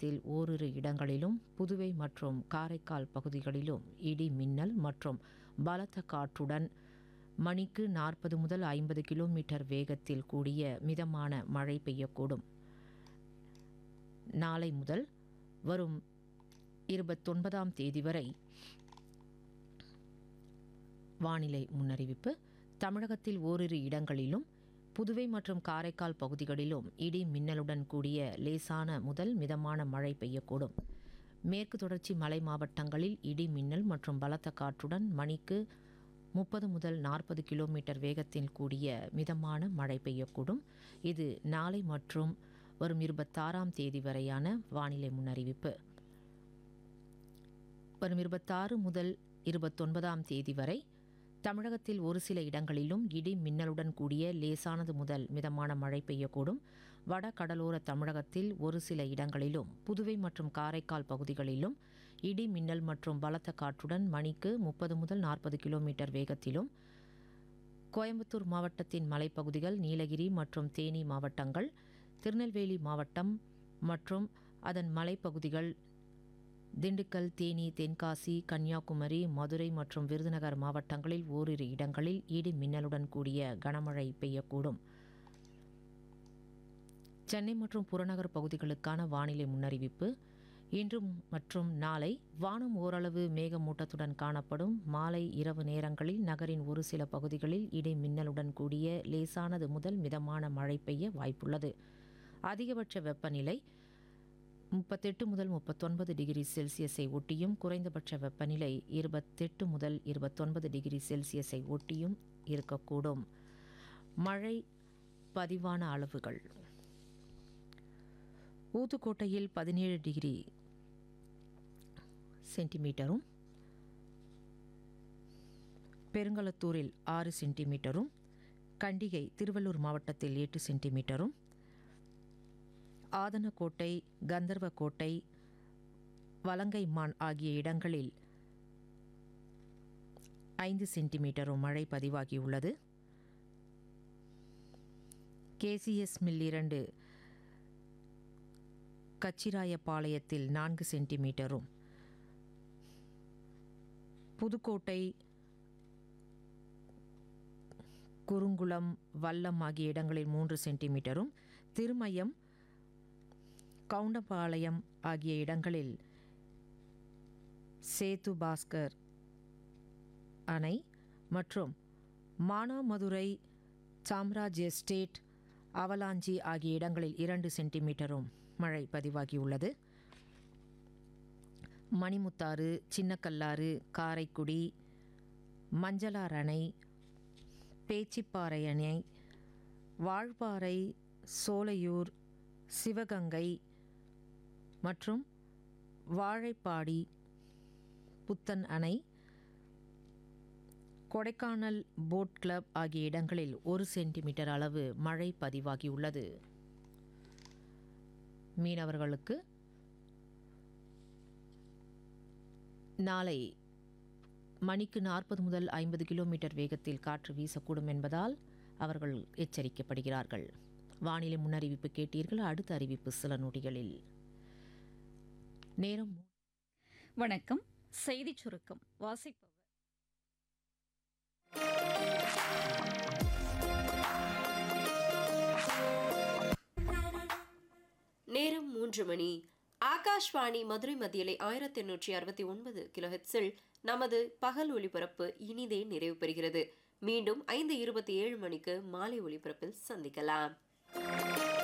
தமிழகத்தில் ஓரிரு இடங்களிலும் புதுவை மற்றும் காரைக்கால் பகுதிகளிலும் இடி மின்னல் மற்றும் பலத்த காற்றுடன் மணிக்கு நாற்பது முதல் ஐம்பது கிலோமீட்டர் வேகத்தில் கூடிய மிதமான மழை பெய்யக்கூடும் நாளை முதல் வரும் இருபத்தொன்பதாம் தேதி வரை வானிலை முன்னறிவிப்பு தமிழகத்தில் ஓரிரு இடங்களிலும் புதுவை மற்றும் காரைக்கால் பகுதிகளிலும் இடி மின்னலுடன் கூடிய லேசான முதல் மிதமான மழை பெய்யக்கூடும் மேற்கு தொடர்ச்சி மலை மாவட்டங்களில் இடி மின்னல் மற்றும் பலத்த காற்றுடன் மணிக்கு முப்பது முதல் நாற்பது கிலோமீட்டர் வேகத்தில் கூடிய மிதமான மழை பெய்யக்கூடும் இது நாளை மற்றும் வரும் இருபத்தாறாம் தேதி வரையான வானிலை முன்னறிவிப்பு வரும் இருபத்தாறு முதல் இருபத்தொன்பதாம் தேதி வரை தமிழகத்தில் ஒரு சில இடங்களிலும் இடி மின்னலுடன் கூடிய லேசானது முதல் மிதமான மழை பெய்யக்கூடும் வட கடலோர தமிழகத்தில் ஒரு சில இடங்களிலும் புதுவை மற்றும் காரைக்கால் பகுதிகளிலும் இடி மின்னல் மற்றும் பலத்த காற்றுடன் மணிக்கு முப்பது முதல் நாற்பது கிலோமீட்டர் வேகத்திலும் கோயம்புத்தூர் மாவட்டத்தின் மலைப்பகுதிகள் நீலகிரி மற்றும் தேனி மாவட்டங்கள் திருநெல்வேலி மாவட்டம் மற்றும் அதன் மலைப்பகுதிகள் திண்டுக்கல் தேனி தென்காசி கன்னியாகுமரி மதுரை மற்றும் விருதுநகர் மாவட்டங்களில் ஓரிரு இடங்களில் இடி மின்னலுடன் கூடிய கனமழை பெய்யக்கூடும் சென்னை மற்றும் புறநகர் பகுதிகளுக்கான வானிலை முன்னறிவிப்பு இன்று மற்றும் நாளை வானம் ஓரளவு மேகமூட்டத்துடன் காணப்படும் மாலை இரவு நேரங்களில் நகரின் ஒரு சில பகுதிகளில் இடி மின்னலுடன் கூடிய லேசானது முதல் மிதமான மழை பெய்ய வாய்ப்புள்ளது அதிகபட்ச வெப்பநிலை முப்பத்தெட்டு முதல் முப்பத்தொன்பது டிகிரி செல்சியஸை ஒட்டியும் குறைந்தபட்ச வெப்பநிலை இருபத்தெட்டு முதல் இருபத்தொன்பது டிகிரி செல்சியஸை ஒட்டியும் இருக்கக்கூடும் மழை பதிவான அளவுகள் ஊத்துக்கோட்டையில் பதினேழு டிகிரி சென்டிமீட்டரும் பெருங்களத்தூரில் ஆறு சென்டிமீட்டரும் கண்டிகை திருவள்ளூர் மாவட்டத்தில் எட்டு சென்டிமீட்டரும் ஆதனக்கோட்டை கந்தர்வக்கோட்டை வலங்கைமான் ஆகிய இடங்களில் ஐந்து சென்டிமீட்டரும் மழை பதிவாகியுள்ளது கேசிஎஸ் மில் இரண்டு கச்சிராயபாளையத்தில் நான்கு சென்டிமீட்டரும் புதுக்கோட்டை குறுங்குளம் வல்லம் ஆகிய இடங்களில் மூன்று சென்டிமீட்டரும் திருமயம் கவுண்டபாளையம் ஆகிய இடங்களில் சேத்து பாஸ்கர் அணை மற்றும் மானாமதுரை சாம்ராஜ் எஸ்டேட் அவலாஞ்சி ஆகிய இடங்களில் இரண்டு சென்டிமீட்டரும் மழை பதிவாகியுள்ளது மணிமுத்தாறு சின்னக்கல்லாறு காரைக்குடி மஞ்சளார் அணை பேச்சிப்பாறை அணை வாழ்பாறை சோலையூர் சிவகங்கை மற்றும் வாழைப்பாடி புத்தன் அணை கொடைக்கானல் போட் கிளப் ஆகிய இடங்களில் ஒரு சென்டிமீட்டர் அளவு மழை பதிவாகியுள்ளது மீனவர்களுக்கு நாளை மணிக்கு நாற்பது முதல் ஐம்பது கிலோமீட்டர் வேகத்தில் காற்று வீசக்கூடும் என்பதால் அவர்கள் எச்சரிக்கப்படுகிறார்கள் வானிலை முன்னறிவிப்பு கேட்டீர்கள் அடுத்த அறிவிப்பு சில நொடிகளில் நேரம் வணக்கம் செய்திச் சுருக்கம் வாசிப்பவர் நேரம் மூன்று மணி ஆகாஷ்வாணி மதுரை மத்தியலை ஆயிரத்தி எண்ணூற்றி அறுபத்தி ஒன்பது கிலோஹெட்ஸில் நமது பகல் ஒளிபரப்பு இனிதே நிறைவு பெறுகிறது மீண்டும் ஐந்து இருபத்தி ஏழு மணிக்கு மாலை ஒளிபரப்பில் சந்திக்கலாம்